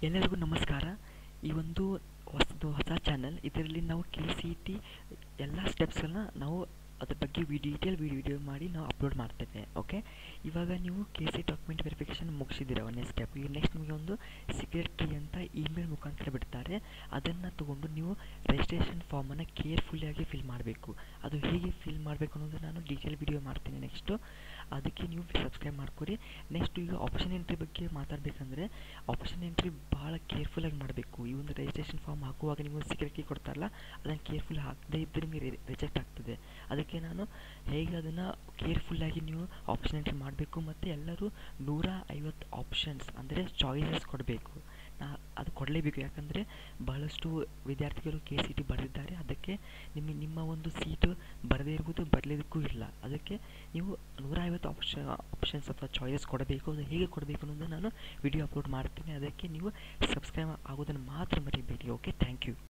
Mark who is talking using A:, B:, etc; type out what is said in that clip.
A: ಎಲ್ಲರಿಗೂ ನಮಸ್ಕಾರ ಈ ಒಂದು ಹೊಸದು ಹೊಸ ಚಾನಲ್ ಇದರಲ್ಲಿ ನಾವು ಕೆ ಸಿ ಟಿ ಎಲ್ಲ ಸ್ಟೆಪ್ಸ್ಗಳನ್ನ ನಾವು ಅದ್ರ ಬಗ್ಗೆ ವಿ ಡೀಟೇಲ್ ವಿಡಿಯೋ ವಿಡಿಯೋ ಮಾಡಿ ನಾವು ಅಪ್ಲೋಡ್ ಮಾಡ್ತೇವೆ ಓಕೆ ಇವಾಗ ನೀವು ಕೆ ಸಿ ಡಾಕ್ಯುಮೆಂಟ್ ವೆರಿಫಿಕೇಷನ್ ಮುಗಿಸಿದ್ದೀರ ಒಂದನೇ ಸ್ಟೆಪ್ ಈಗ ನೆಕ್ಸ್ಟ್ ನಿಮಗೆ ಒಂದು ಸೀಕ್ರೆಟ್ ಕೀ ಅಂತ ಇಮೇಲ್ ಮುಖಾಂತರ ಬಿಡ್ತಾರೆ ಅದನ್ನು ತೊಗೊಂಡು ನೀವು ರಿಜಿಸ್ಟ್ರೇಷನ್ ಫಾರ್ಮನ್ನು ಕೇರ್ಫುಲ್ಲಿಯಾಗಿ ಫಿಲ್ ಮಾಡಬೇಕು ಅದು ಹೇಗೆ ಫಿಲ್ ಮಾಡಬೇಕು ಅನ್ನೋದು ನಾನು ಡೀಟೇಲ್ ವಿಡಿಯೋ ಮಾಡ್ತೀನಿ ನೆಕ್ಸ್ಟು ಅದಕ್ಕೆ ನೀವು ಸಬ್ಸ್ಕ್ರೈಬ್ ಮಾಡ್ಕೊರಿ ನೆಕ್ಸ್ಟ್ ಈಗ ಆಪ್ಷನ್ ಎಂಟ್ರಿ ಬಗ್ಗೆ ಮಾತಾಡಬೇಕಂದ್ರೆ ಆಪ್ಷನ್ ಎಂಟ್ರಿ ಭಾಳ ಕೇರ್ಫುಲ್ಲಾಗಿ ಮಾಡಬೇಕು ಈ ಒಂದು ರಿಜಿಸ್ಟ್ರೇಷನ್ ಫಾರ್ಮ್ ಹಾಕುವಾಗ ನೀವು ಸೀಕ್ರೆಟ್ ಕೀ ಕೊಡ್ತಾರಲ್ಲ ಅದನ್ನು ಕೇರ್ಫುಲ್ ಹಾಕದೇ ಇದ್ದರೆ ನಿಮಗೆ ರಿಜೆಕ್ಟ್ ಆಗ್ತದೆ ಅದಕ್ಕೆ ನಾನು ಹೇಗೆ ಅದನ್ನು ಕೇರ್ಫುಲ್ಲಾಗಿ ನೀವು ಆಪ್ಷನ್ ಎಂಟ್ರಿ ಮಾಡಬೇಕು ಮತ್ತು ಎಲ್ಲರೂ ನೂರ ಐವತ್ತು ಆಪ್ಷನ್ಸ್ ಅಂದರೆ ಚಾಯ್ಸಸ್ ಕೊಡಬೇಕು ನಾ ಅದು ಕೊಡಲೇಬೇಕು ಯಾಕಂದರೆ ಬಹಳಷ್ಟು ವಿದ್ಯಾರ್ಥಿಗಳು ಕೆ ಸಿ ಟಿ ಬರೆದಿದ್ದಾರೆ ಅದಕ್ಕೆ ನಿಮಗೆ ನಿಮ್ಮ ಒಂದು ಸೀಟು ಬರದೇ ಇರುವುದು ಬರಲಿದ್ದಕ್ಕೂ ಇಲ್ಲ ಅದಕ್ಕೆ ನೀವು ನೂರ ಐವತ್ತು ಆಪ್ಷನ್ ಆಪ್ಷನ್ಸ್ ಅಥವಾ ಚಾಯ್ಸಸ್ ಕೊಡಬೇಕು ಅದು ಹೇಗೆ ಕೊಡಬೇಕು ಅನ್ನೋದನ್ನು ನಾನು ವಿಡಿಯೋ ಅಪ್ಲೋಡ್ ಮಾಡ್ತೀನಿ ಅದಕ್ಕೆ ನೀವು ಸಬ್ಸ್ಕ್ರೈಬ್ ಆಗೋದನ್ನು ಮಾತ್ರ ಮರಿಬೇಡಿ ಓಕೆ ಥ್ಯಾಂಕ್ ಯು